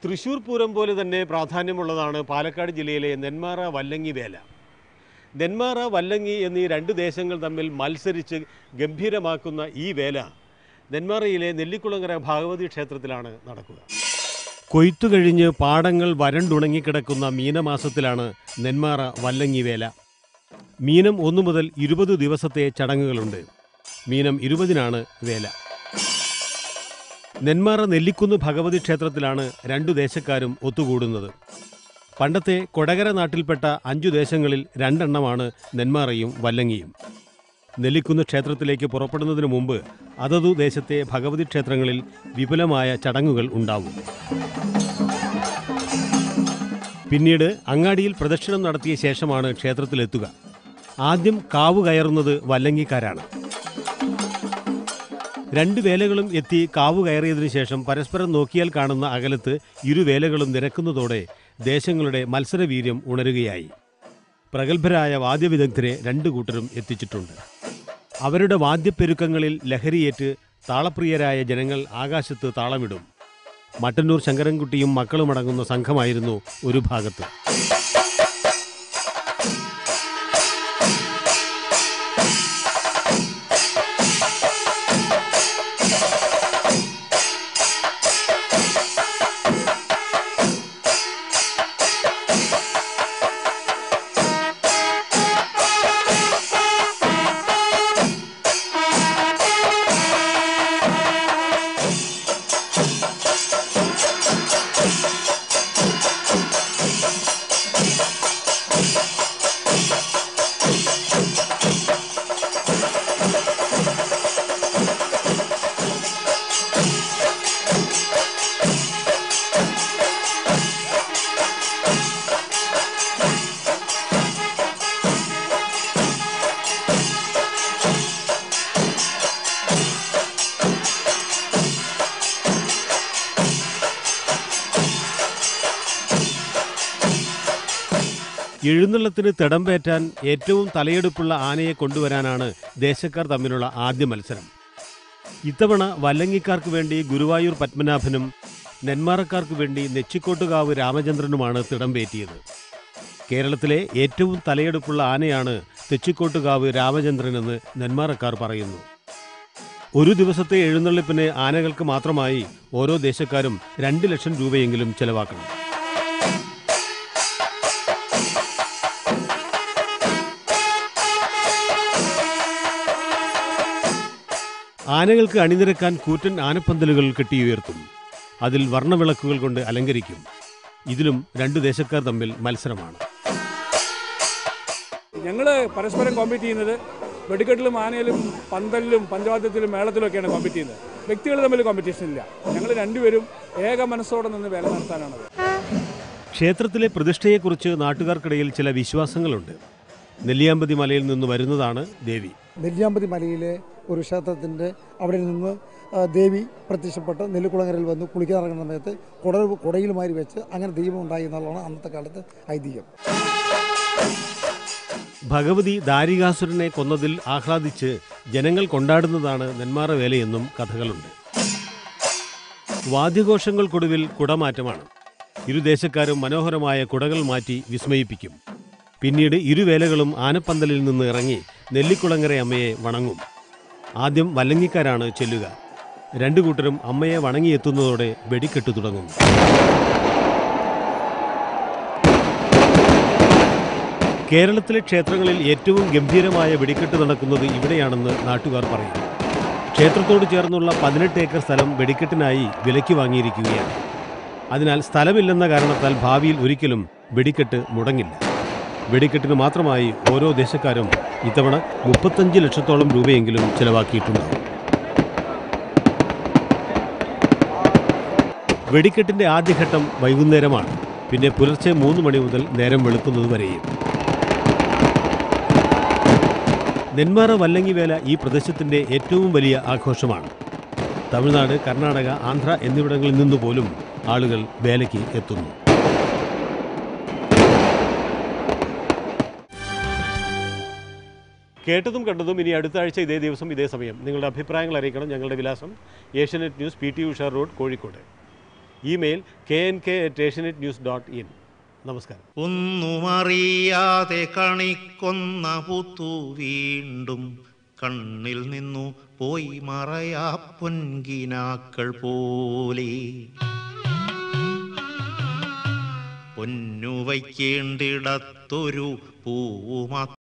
തൃശ്ശൂർ പൂരം പോലെ തന്നെ പ്രാധാന്യമുള്ളതാണ് പാലക്കാട് ജില്ലയിലെ നെന്മാറ വല്ലങ്ങി വേല നെന്മാറ വല്ലങ്ങി എന്നീ രണ്ട് ദേശങ്ങൾ തമ്മിൽ മത്സരിച്ച് ഗംഭീരമാക്കുന്ന ഈ വേല നെന്മാറയിലെ നെല്ലിക്കുളങ്ങര ഭാഗവതി ക്ഷേത്രത്തിലാണ് നടക്കുക കൊയ്ത്തു കഴിഞ്ഞ് പാടങ്ങൾ വരണ്ടുണങ്ങിക്കിടക്കുന്ന മീനമാസത്തിലാണ് നെന്മാറ വല്ലങ്ങി വേല മീനം ഒന്നു മുതൽ ഇരുപത് ദിവസത്തെ ചടങ്ങുകളുണ്ട് മീനം ഇരുപതിനാണ് വേല നെന്മാറ നെല്ലിക്കുന്ന് ഭഗവതി ക്ഷേത്രത്തിലാണ് രണ്ടു ദേശക്കാരും ഒത്തുകൂടുന്നത് പണ്ടത്തെ കൊടകര നാട്ടിൽപ്പെട്ട അഞ്ചു ദേശങ്ങളിൽ രണ്ടെണ്ണമാണ് നെന്മാറയും വല്ലങ്ങിയും നെല്ലിക്കുന്ന് ക്ഷേത്രത്തിലേക്ക് പുറപ്പെടുന്നതിനു മുമ്പ് അതതു ദേശത്തെ ഭഗവതി ക്ഷേത്രങ്ങളിൽ വിപുലമായ ചടങ്ങുകൾ ഉണ്ടാവും പിന്നീട് അങ്ങാടിയിൽ പ്രദക്ഷിണം നടത്തിയ ശേഷമാണ് ക്ഷേത്രത്തിലെത്തുക ആദ്യം കാവ് കയറുന്നത് വല്ലങ്ങിക്കാരാണ് രണ്ട് വേലകളും എത്തി കാവ് കയറിയതിനു ശേഷം പരസ്പരം നോക്കിയാൽ കാണുന്ന അകലത്ത് ഇരുവേലകളും നിരക്കുന്നതോടെ ദേശങ്ങളുടെ മത്സരവീര്യം ഉണരുകയായി പ്രഗത്ഭരായ വാദ്യവിദഗ്ധരെ രണ്ടു കൂട്ടരും എത്തിച്ചിട്ടുണ്ട് അവരുടെ വാദ്യപ്പെരുക്കങ്ങളിൽ ലഹരിയേറ്റ് താളപ്രിയരായ ജനങ്ങൾ ആകാശത്ത് താളമിടും മട്ടന്നൂർ ശങ്കരൻകുട്ടിയും മക്കളുമടങ്ങുന്ന സംഘമായിരുന്നു ഒരു ഭാഗത്ത് എഴുന്നള്ളത്തിന് തിടമ്പേറ്റാൻ ഏറ്റവും തലയെടുപ്പുള്ള ആനയെ കൊണ്ടുവരാനാണ് ദേശക്കാർ തമ്മിലുള്ള ആദ്യ മത്സരം ഇത്തവണ വല്ലങ്ങിക്കാർക്ക് വേണ്ടി ഗുരുവായൂർ പത്മനാഭനും നെന്മാറക്കാർക്ക് വേണ്ടി നെച്ചിക്കോട്ടുകാവ് രാമചന്ദ്രനുമാണ് തിടമ്പേറ്റിയത് കേരളത്തിലെ ഏറ്റവും തലയെടുപ്പുള്ള ആനയാണ് തെച്ചിക്കോട്ടുകാവ് രാമചന്ദ്രനെന്ന് നെന്മാറക്കാർ പറയുന്നു ഒരു ദിവസത്തെ എഴുന്നള്ളിപ്പിന് ആനകൾക്ക് മാത്രമായി ഓരോ ദേശക്കാരും രണ്ട് ലക്ഷം രൂപയെങ്കിലും ചെലവാക്കണം ആനകൾക്ക് അണിനിരക്കാൻ കൂറ്റൻ ആനപ്പന്തലുകൾ കെട്ടിയുയർത്തും അതിൽ വർണ്ണവിളക്കുകൾ കൊണ്ട് അലങ്കരിക്കും ഇതിലും രണ്ടു ദേശക്കാർ തമ്മിൽ മത്സരമാണ് ഞങ്ങൾ പരസ്പരം കോമ്പീറ്റ് ചെയ്യുന്നത് വെടിക്കെട്ടിലും ആനയിലും പന്തലിലും പഞ്ചവാദ്യത്തിലും മേളത്തിലും ഒക്കെയാണ് കോമ്പീറ്റ് ചെയ്യുന്നത് വ്യക്തികൾ തമ്മിൽ കോമ്പറ്റീഷൻ ഇല്ല ഞങ്ങൾ രണ്ടുപേരും ഏക മനസ്സോടെ നിന്ന് വേല നടത്താനാണത് ക്ഷേത്രത്തിലെ പ്രതിഷ്ഠയെക്കുറിച്ച് നാട്ടുകാർക്കിടയിൽ ചില വിശ്വാസങ്ങളുണ്ട് നെല്ലിയാമ്പതി മലയിൽ നിന്ന് വരുന്നതാണ് ദേവി നെല്ലിയാമ്പതി മലയിലെ ഒരു ക്ഷേത്രത്തിൻ്റെ അവിടെ നിന്ന് ആ, ദേവി പ്രത്യക്ഷപ്പെട്ട് നെല്ലിക്കുളങ്ങരയിൽ വന്ന് കുളിക്കാൻ ഇറങ്ങുന്ന സമയത്ത് കുട കുടയിലുമാരി വെച്ച് അങ്ങനെ ദൈവം ഉണ്ടായി എന്നുള്ളതാണ് അന്നത്തെ കാലത്ത് ഐതിഹ്യം ഭഗവതി ദാരികാസുരനെ കൊന്നതിൽ ആഹ്ലാദിച്ച് ജനങ്ങൾ കൊണ്ടാടുന്നതാണ് നെന്മാറ വേലയെന്നും കഥകളുണ്ട് വാദ്യഘോഷങ്ങൾക്കൊടുവിൽ കുടമാറ്റമാണ് ഇരുദേശക്കാരും മനോഹരമായ കുടകൾ മാറ്റി വിസ്മയിപ്പിക്കും പിന്നീട് ഇരുവേലകളും ആനപ്പന്തലിൽ നിന്ന് ഇറങ്ങി നെല്ലിക്കുളങ്ങര അമ്മയെ വണങ്ങും ആദ്യം വല്ലങ്ങിക്കാരാണ് ചെല്ലുക രണ്ടു കൂട്ടരും അമ്മയെ വണങ്ങിയെത്തുന്നതോടെ വെടിക്കെട്ട് തുടങ്ങും കേരളത്തിലെ ക്ഷേത്രങ്ങളിൽ ഏറ്റവും ഗംഭീരമായ വെടിക്കെട്ട് നടക്കുന്നത് ഇവിടെയാണെന്ന് നാട്ടുകാർ പറയുന്നു ക്ഷേത്രത്തോട് ചേർന്നുള്ള പതിനെട്ട് ഏക്കർ സ്ഥലം വെടിക്കെട്ടിനായി വിലയ്ക്ക് വാങ്ങിയിരിക്കുകയാണ് അതിനാൽ സ്ഥലമില്ലെന്ന കാരണത്താൽ ഭാവിയിൽ ഒരിക്കലും വെടിക്കെട്ട് മുടങ്ങില്ല വെടിക്കെട്ടിന് മാത്രമായി ഓരോ ദേശക്കാരും ഇത്തവണ മുപ്പത്തഞ്ച് ലക്ഷത്തോളം രൂപയെങ്കിലും ചെലവാക്കിയിട്ടുണ്ടാവും വെടിക്കെട്ടിന്റെ ആദ്യഘട്ടം വൈകുന്നേരമാണ് പിന്നെ പുലർച്ചെ മൂന്ന് മണി മുതൽ നേരം വെളുക്കുന്നത് വരെയും നെന്മാറ വല്ലങ്ങിവേല ഈ പ്രദേശത്തിന്റെ ഏറ്റവും വലിയ ആഘോഷമാണ് തമിഴ്നാട് കർണാടക ആന്ധ്ര എന്നിവിടങ്ങളിൽ നിന്ന് പോലും ആളുകൾ വേലയ്ക്ക് എത്തുന്നു കേട്ടതും കണ്ടതും ഇനി അടുത്ത ആഴ്ച ഇതേ ദിവസം ഇതേ സമയം നിങ്ങളുടെ അഭിപ്രായങ്ങൾ അറിയിക്കണം ഞങ്ങളുടെ വിലാസം Asianet news P T Usha road Kozhikode email K N K at Asianet news dot in നമസ്കാരം ഒന്നുമറിയാതെ കണിക്കൊന്ന പുത്തു വീണ്ടും കണ്ണിൽ നിന്നു പോയി മറയാ പൊൻകിനാക്കൾ പോലെ പൊന്നു വയ്ക്കേണ്ടിടത്തൊരു പൂവുമാ